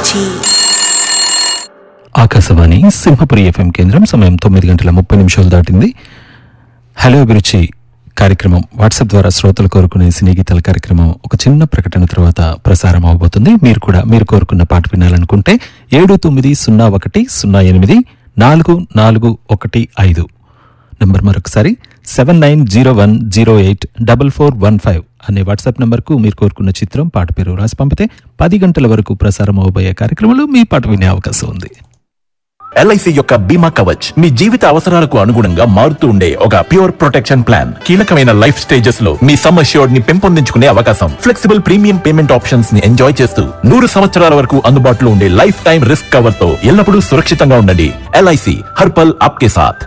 అభిరుచి ఆకాశవాణి సింహపురి ఎఫ్ఎం కేంద్రం సమయం తొమ్మిది గంటల ముప్పై నిమిషాలు దాటింది హలో అభిరుచి కార్యక్రమం వాట్సాప్ ద్వారా శ్రోతలు కోరుకునే సినీ గీతాల కార్యక్రమం ఒక చిన్న ప్రకటన తర్వాత ప్రసారం అవబోతుంది మీరు కూడా మీరు కోరుకున్న పాట వినాలనుకుంటే ఏడు తొమ్మిది సున్నా ఒకటి సున్నా ఎనిమిది నాలుగు నాలుగు ఒకటి ఐదు నంబర్ మరొకసారి seven nine zero one zero eight double four one five అనే వాట్సాప్ నంబర్కు మీరు కోరుకున్న చిత్రం పాట పేరు రాసి పంపితే పది గంటల వరకు ప్రసారం అవబోయే కార్యక్రమంలో మీ పాట వినే అవకాశం ఉంది ఎల్ఐసి యొక్క బీమా కవచ్ మీ జీవిత అవసరాలకు అనుగుణంగా మారుతూ ఉండే ఒక ప్యూర్ ప్రొటెక్షన్ ప్లాన్ కీలకమైన లైఫ్ స్టేజెస్ లో మీ సమ్ అష్యూర్డ్ ని పెంపొందించుకునే అవకాశం ఫ్లెక్సిబుల్ ప్రీమియం పేమెంట్ ఆప్షన్స్ ని ఎంజాయ్ చేస్తూ నూరు సంవత్సరాల వరకు అందుబాటులో ఉండే లైఫ్ టైం రిస్క్ కవర్ తో ఎల్లప్పుడూ సురక్షితంగా ఉండండి ఎల్ఐసి హర్పల్ ఆప్కే సాథ్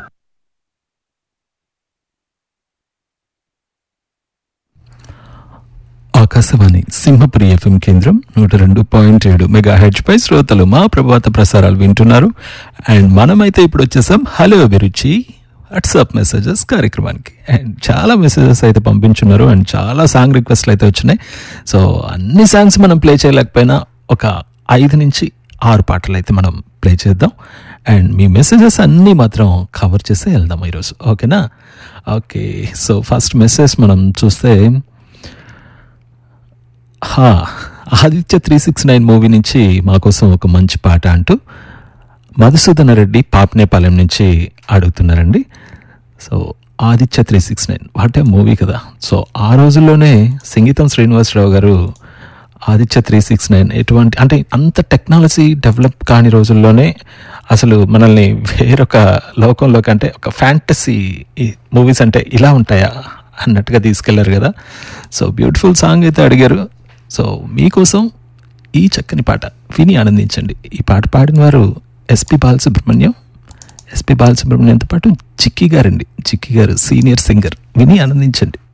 ఆకాశవాణి సింహపురి ఎఫ్ఎం కేంద్రం నూట రెండు పాయింట్ ఏడు మెగా హెచ్ పై శ్రోతలు మా ప్రభాత ప్రసారాలు వింటున్నారు అండ్ మనమైతే ఇప్పుడు వచ్చేసాం హలో అభిరుచి వాట్సాప్ మెసేజెస్ కార్యక్రమానికి అండ్ చాలా మెసేజెస్ అయితే పంపించున్నారు అండ్ చాలా సాంగ్ రిక్వెస్ట్లు అయితే వచ్చినాయి సో అన్ని సాంగ్స్ మనం ప్లే చేయలేకపోయినా ఒక ఐదు నుంచి ఆరు పాటలు అయితే మనం ప్లే చేద్దాం అండ్ మీ మెసేజెస్ అన్నీ మాత్రం కవర్ చేసి వెళ్దాం ఈరోజు ఓకేనా ఓకే సో ఫస్ట్ మెసేజ్ మనం చూస్తే హా Aditya three six nine movie నుంచి మా కోసం ఒక మంచి పాట అంటూ మధుసూదన రెడ్డి పాపనేపాలెం నుంచి అడుగుతున్నారండి so Aditya three six nine what a movie కదా సో ఆ రోజుల్లోనే సంగీతం శ్రీనివాసరావు గారు ఆదిత్య త్రీ సిక్స్ నైన్ ఎటువంటి అంటే అంత టెక్నాలజీ డెవలప్ కాని రోజుల్లోనే అసలు మనల్ని వేరొక లోకంలోకి అంటే ఒక ఫ్యాంటసీ మూవీస్ అంటే ఇలా ఉంటాయా అన్నట్టుగా తీసుకెళ్లారు కదా సో బ్యూటిఫుల్ సాంగ్ అయితే అడిగారు సో మీకోసం ఈ చక్కని పాట విని ఆనందించండి ఈ పాట పాడిన వారు ఎస్పి బాలసుబ్రహ్మణ్యం ఎస్పి బాలసుబ్రహ్మణ్యంతో పాటు చిక్కీ గారండి చిక్కీ గారు సీనియర్ సింగర్ విని ఆనందించండి